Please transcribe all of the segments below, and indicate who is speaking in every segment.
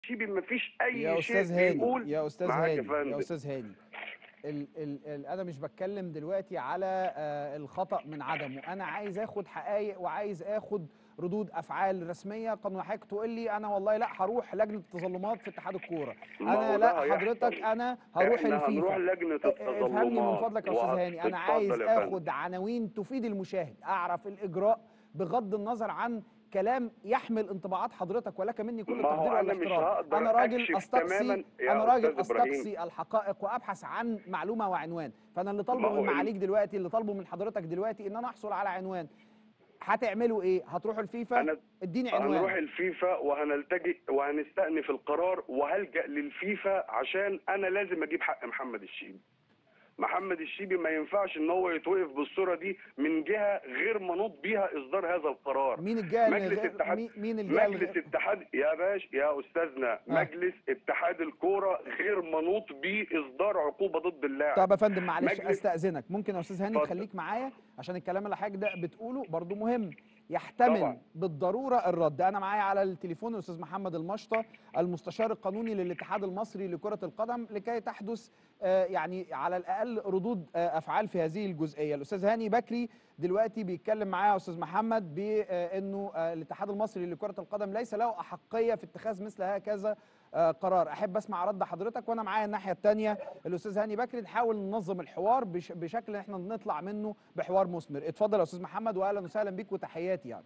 Speaker 1: شيبي ما فيش اي
Speaker 2: يا
Speaker 1: شيء
Speaker 2: استاذ هاني
Speaker 1: بيقول
Speaker 2: يا استاذ
Speaker 1: معاك يا
Speaker 2: هاني
Speaker 1: فندم.
Speaker 2: يا استاذ هاني ال ال ال انا مش بتكلم دلوقتي على آه الخطا من عدمه انا عايز اخد حقائق وعايز اخد ردود افعال رسميه قانون حضرتك تقول لي انا والله لا هروح لجنه التظلمات في اتحاد الكوره
Speaker 1: ما
Speaker 2: انا
Speaker 1: هو
Speaker 2: لا
Speaker 1: ده هيحصل.
Speaker 2: حضرتك انا هروح
Speaker 1: احنا هنروح
Speaker 2: الفيفا
Speaker 1: لجنه التظلمات
Speaker 2: افهمني من فضلك يا استاذ
Speaker 1: وهت-
Speaker 2: هاني انا
Speaker 1: اتفضل
Speaker 2: عايز
Speaker 1: يا فندم.
Speaker 2: اخد عناوين تفيد المشاهد اعرف الاجراء بغض النظر عن كلام يحمل انطباعات حضرتك ولك مني كل
Speaker 1: ما هو
Speaker 2: التقدير
Speaker 1: أنا مش
Speaker 2: والاحترام
Speaker 1: هقدر
Speaker 2: انا راجل
Speaker 1: أكشف
Speaker 2: استقصي
Speaker 1: تماماً يا
Speaker 2: انا راجل
Speaker 1: أستاذ إبراهيم.
Speaker 2: استقصي الحقائق وابحث عن معلومه وعنوان فانا اللي طالبه
Speaker 1: ما هو
Speaker 2: من
Speaker 1: ال-
Speaker 2: معاليك دلوقتي اللي طالبه من حضرتك دلوقتي ان انا احصل على عنوان هتعملوا ايه هتروحوا الفيفا
Speaker 1: أنا-
Speaker 2: اديني
Speaker 1: هنروح
Speaker 2: عنوان
Speaker 1: الفيفا وهنلتجئ وهنستأنف القرار وهلجأ للفيفا عشان انا لازم اجيب حق محمد الشيبي محمد الشيبي ما ينفعش ان هو يتوقف بالصوره دي من جهه غير منوط بيها اصدار هذا القرار
Speaker 2: مين الجهه اللي
Speaker 1: مجلس
Speaker 2: غير-
Speaker 1: اتحاد
Speaker 2: مين- مين الجهه اللي
Speaker 1: مجلس
Speaker 2: غير-
Speaker 1: اتحاد يا باش يا استاذنا
Speaker 2: آه.
Speaker 1: مجلس اتحاد الكوره غير منوط باصدار عقوبه ضد اللاعب
Speaker 2: طب يا فندم معلش
Speaker 1: مجلس-
Speaker 2: استاذنك ممكن يا استاذ هاني
Speaker 1: اتفضل.
Speaker 2: تخليك معايا عشان الكلام اللي حضرتك ده بتقوله برضو مهم يحتمل
Speaker 1: طبعا.
Speaker 2: بالضروره الرد انا معايا على التليفون الاستاذ محمد المشطه المستشار القانوني للاتحاد المصري لكره القدم لكي تحدث آه، يعني على الاقل ردود آه، افعال في هذه الجزئيه الاستاذ هاني بكري دلوقتي بيتكلم معايا يا استاذ محمد بانه الاتحاد المصري لكره القدم ليس له احقيه في اتخاذ مثل هكذا آه، قرار احب اسمع رد حضرتك وانا معايا الناحيه الثانيه الاستاذ هاني بكري نحاول ننظم الحوار بش بشكل احنا نطلع منه بحوار مثمر اتفضل يا استاذ محمد واهلا وسهلا بيك وتحياتي يعني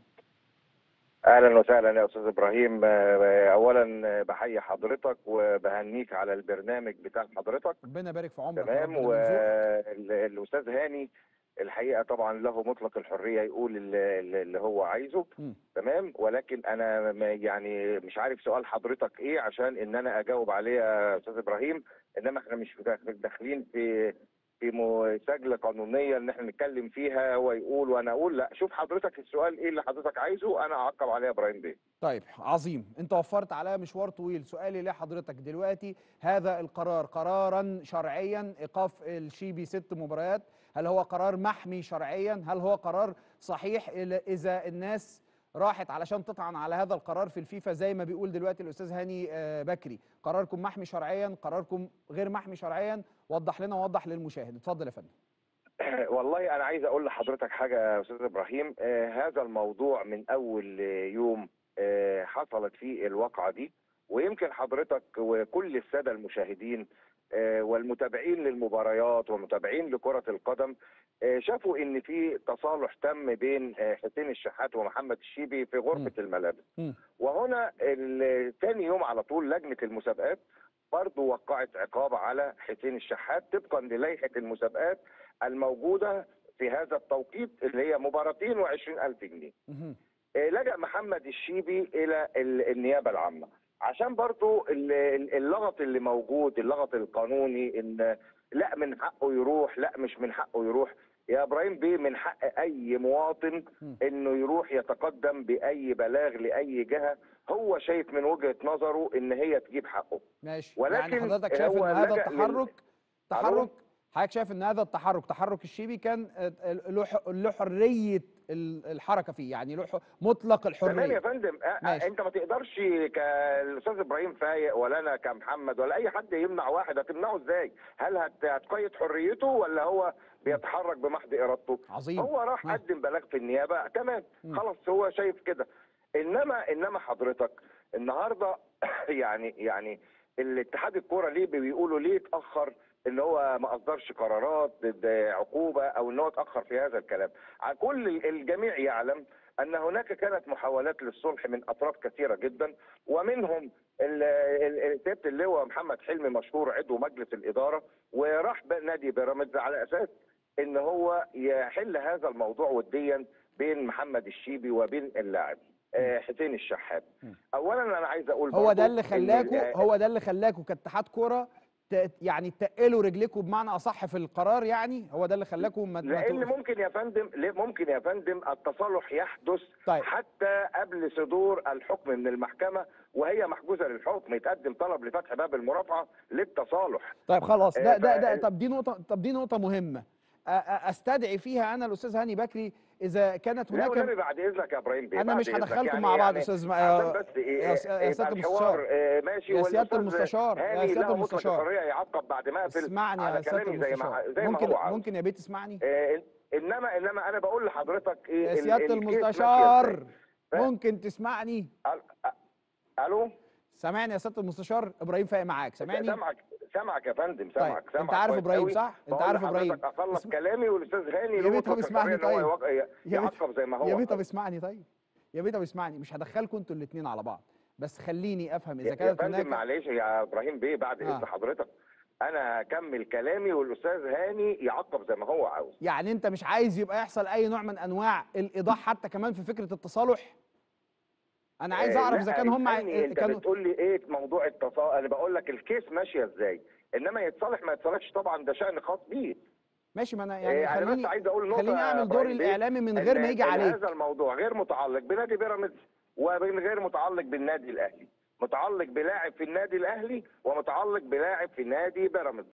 Speaker 3: اهلا وسهلا يا استاذ ابراهيم آه، اولا آه، بحيي حضرتك وبهنيك على البرنامج بتاع حضرتك
Speaker 2: ربنا يبارك في عمرك يا
Speaker 3: تمام
Speaker 2: رب ربنا يرزقك.
Speaker 3: والاستاذ هاني الحقيقه طبعا له مطلق الحريه يقول اللي, اللي هو عايزه
Speaker 2: مم.
Speaker 3: تمام ولكن انا ما- يعني مش عارف سؤال حضرتك ايه عشان ان انا اجاوب عليه يا استاذ ابراهيم انما احنا مش داخلين في في مساجله قانونيه ان احنا نتكلم فيها هو يقول وانا اقول لا شوف حضرتك السؤال ايه اللي حضرتك عايزه انا اعقب عليه يا ابراهيم بيه
Speaker 2: طيب عظيم انت وفرت عليا مشوار طويل سؤالي لحضرتك دلوقتي هذا القرار قرارا شرعيا ايقاف الشيبي ست مباريات هل هو قرار محمي شرعيا هل هو قرار صحيح إلا اذا الناس راحت علشان تطعن على هذا القرار في الفيفا زي ما بيقول دلوقتي الاستاذ هاني آه، بكري قراركم محمي شرعيا قراركم غير محمي شرعيا وضح لنا ووضح للمشاهد اتفضل يا فندم
Speaker 3: والله انا عايز اقول لحضرتك حاجه يا استاذ ابراهيم آه هذا الموضوع من اول آه، يوم آه حصلت فيه الواقعه دي ويمكن حضرتك وكل الساده المشاهدين آه والمتابعين للمباريات والمتابعين لكره القدم آه شافوا ان في تصالح تم بين آه حسين الشحات ومحمد الشيبي في غرفه الملابس
Speaker 2: مم.
Speaker 3: وهنا ال- تاني يوم على طول لجنه المسابقات برضه وقعت عقاب على حسين الشحات طبقا للائحه المسابقات الموجوده في هذا التوقيت اللي هي مباراتين و20 ألف جنيه
Speaker 2: مهم.
Speaker 3: آه، لجأ محمد الشيبي إلى ال- النيابة العامة عشان برضو ال- ال- اللغط اللي موجود اللغط القانوني ان لا من حقه يروح لا مش من حقه يروح يا ابراهيم بيه من حق اي مواطن
Speaker 2: مم.
Speaker 3: انه يروح يتقدم باي بلاغ لاي جهه هو شايف من وجهه نظره ان هي تجيب حقه
Speaker 2: ماشي
Speaker 3: ولكن
Speaker 2: يعني حضرتك شايف
Speaker 3: هو
Speaker 2: ان هذا
Speaker 3: لجأ لل-
Speaker 2: التحرك تحرك
Speaker 3: ألو؟
Speaker 2: حضرتك شايف ان هذا التحرك تحرك الشيبي كان آه، له ح- له حريه ال- الحركه فيه يعني له ح- مطلق
Speaker 3: تمام يا
Speaker 2: الحريه
Speaker 3: فندم أ- أ-
Speaker 2: ماشي.
Speaker 3: انت ما تقدرش كالاستاذ ابراهيم فايق ولا انا كمحمد ولا اي حد يمنع واحد هتمنعه ازاي هل هت- هتقيد حريته ولا هو بيتحرك بمحض ارادته
Speaker 2: عظيم
Speaker 3: هو راح
Speaker 2: ها.
Speaker 3: قدم بلاغ في النيابه تمام
Speaker 2: مم.
Speaker 3: خلاص هو شايف كده انما انما حضرتك النهارده يعني يعني الاتحاد الكوره ليه بيقولوا ليه اتاخر ان هو ما اصدرش قرارات ضد عقوبه او ان هو اتاخر في هذا الكلام على كل الجميع يعلم ان هناك كانت محاولات للصلح من اطراف كثيره جدا ومنهم ال- ال- ال- سياده اللواء محمد حلمي مشهور عضو مجلس الاداره وراح بقى نادي بيراميدز على اساس ان هو يحل هذا الموضوع وديا بين محمد الشيبي وبين اللاعب آه، حسين الشحات
Speaker 2: مم.
Speaker 3: اولا انا عايز اقول
Speaker 2: هو
Speaker 3: برضو
Speaker 2: ده اللي
Speaker 3: إن-
Speaker 2: خلاكوا هو ده اللي خلاكوا كاتحاد كوره ت- يعني تقلوا رجلكم بمعنى اصح في القرار يعني هو ده اللي خلاكوا ما ما
Speaker 3: لان
Speaker 2: توقف-
Speaker 3: ممكن يا فندم ليه- ممكن يا فندم التصالح يحدث
Speaker 2: طيب.
Speaker 3: حتى قبل صدور الحكم من المحكمه وهي محجوزه للحكم يتقدم طلب لفتح باب المرافعه للتصالح
Speaker 2: طيب خلاص ده
Speaker 3: آه،
Speaker 2: ده
Speaker 3: ف-
Speaker 2: ده طب دي نقطة طب دي نقطة مهمة أ- أ- استدعي فيها انا الاستاذ هاني بكري اذا كانت
Speaker 3: لا
Speaker 2: هناك
Speaker 3: والنبي بعد اذنك يا ابراهيم بيه
Speaker 2: انا
Speaker 3: بعد
Speaker 2: مش
Speaker 3: إذنك.
Speaker 2: هدخلكم
Speaker 3: يعني
Speaker 2: مع بعض
Speaker 3: يعني
Speaker 2: استاذ
Speaker 3: عشان
Speaker 2: ما-
Speaker 3: بس إيه
Speaker 2: يا س- يا
Speaker 3: يبقى
Speaker 2: سيادة
Speaker 3: الحوار
Speaker 2: المستشار.
Speaker 3: آه، ماشي
Speaker 2: يا سيادة
Speaker 3: والأستاذ
Speaker 2: المستشار، يا
Speaker 3: هاني
Speaker 2: سيادة
Speaker 3: له مطلق
Speaker 2: المستشار.
Speaker 3: الحريه يعقب بعد ما يقفل
Speaker 2: اسمعني
Speaker 3: على
Speaker 2: يا سياده
Speaker 3: كلامي زي ما
Speaker 2: المستشار
Speaker 3: زي ما
Speaker 2: ممكن
Speaker 3: هو عاوز
Speaker 2: ممكن يا بيه تسمعني
Speaker 3: آه، انما انما انا بقول لحضرتك ايه
Speaker 2: يا
Speaker 3: ال-
Speaker 2: سياده
Speaker 3: الكيس ماشية
Speaker 2: المستشار
Speaker 3: إزاي. ف-
Speaker 2: ممكن تسمعني
Speaker 3: أل- أ- الو
Speaker 2: سامعني يا سياده المستشار ابراهيم فايق معاك سامعني
Speaker 3: سامعك سامعك يا فندم
Speaker 2: طيب
Speaker 3: سامعك
Speaker 2: انت
Speaker 3: سامعك
Speaker 2: عارف
Speaker 3: كويس
Speaker 2: ابراهيم
Speaker 3: أوي.
Speaker 2: صح انت
Speaker 3: بقول
Speaker 2: عارف
Speaker 3: لحضرتك
Speaker 2: ابراهيم
Speaker 3: اخلص
Speaker 2: اسم-
Speaker 3: كلامي والاستاذ هاني
Speaker 2: يا
Speaker 3: له
Speaker 2: بيه طب
Speaker 3: مطلق
Speaker 2: اسمعني
Speaker 3: الحريه ان هو
Speaker 2: طيب.
Speaker 3: يوق-
Speaker 2: يا بيه-
Speaker 3: يعقب زي ما هو
Speaker 2: يا بيه طب
Speaker 3: عاوز.
Speaker 2: اسمعني طيب يا بيه طب اسمعني مش هدخلكم انتوا الاثنين على بعض بس خليني افهم اذا
Speaker 3: يا- يا
Speaker 2: كانت
Speaker 3: فندم
Speaker 2: هناك
Speaker 3: معلش يا ابراهيم بيه بعد
Speaker 2: آه.
Speaker 3: اذن حضرتك انا هكمل كلامي والاستاذ هاني يعقب زي ما هو عاوز
Speaker 2: يعني انت مش عايز يبقى يحصل اي نوع من انواع الايضاح حتى كمان في فكره التصالح انا عايز
Speaker 3: آه،
Speaker 2: اعرف
Speaker 3: لا،
Speaker 2: اذا كان هم
Speaker 3: اسألني انت
Speaker 2: كانوا
Speaker 3: بتقول لي ايه موضوع التصالح انا بقول لك الكيس ماشيه ازاي انما يتصالح ما يتصالحش طبعا ده شان خاص بيه
Speaker 2: ماشي ما انا
Speaker 3: يعني
Speaker 2: يعني
Speaker 3: انا بس
Speaker 2: خليني
Speaker 3: عايز اقول نقطه
Speaker 2: خليني
Speaker 3: يا
Speaker 2: اعمل دور
Speaker 3: إبراهيم بيه،
Speaker 2: الاعلامي من
Speaker 3: إن-
Speaker 2: غير ما يجي
Speaker 3: إن
Speaker 2: عليك
Speaker 3: هذا الموضوع غير متعلق بنادي بيراميدز ومن غير متعلق بالنادي الاهلي متعلق بلاعب في النادي الاهلي ومتعلق بلاعب في نادي بيراميدز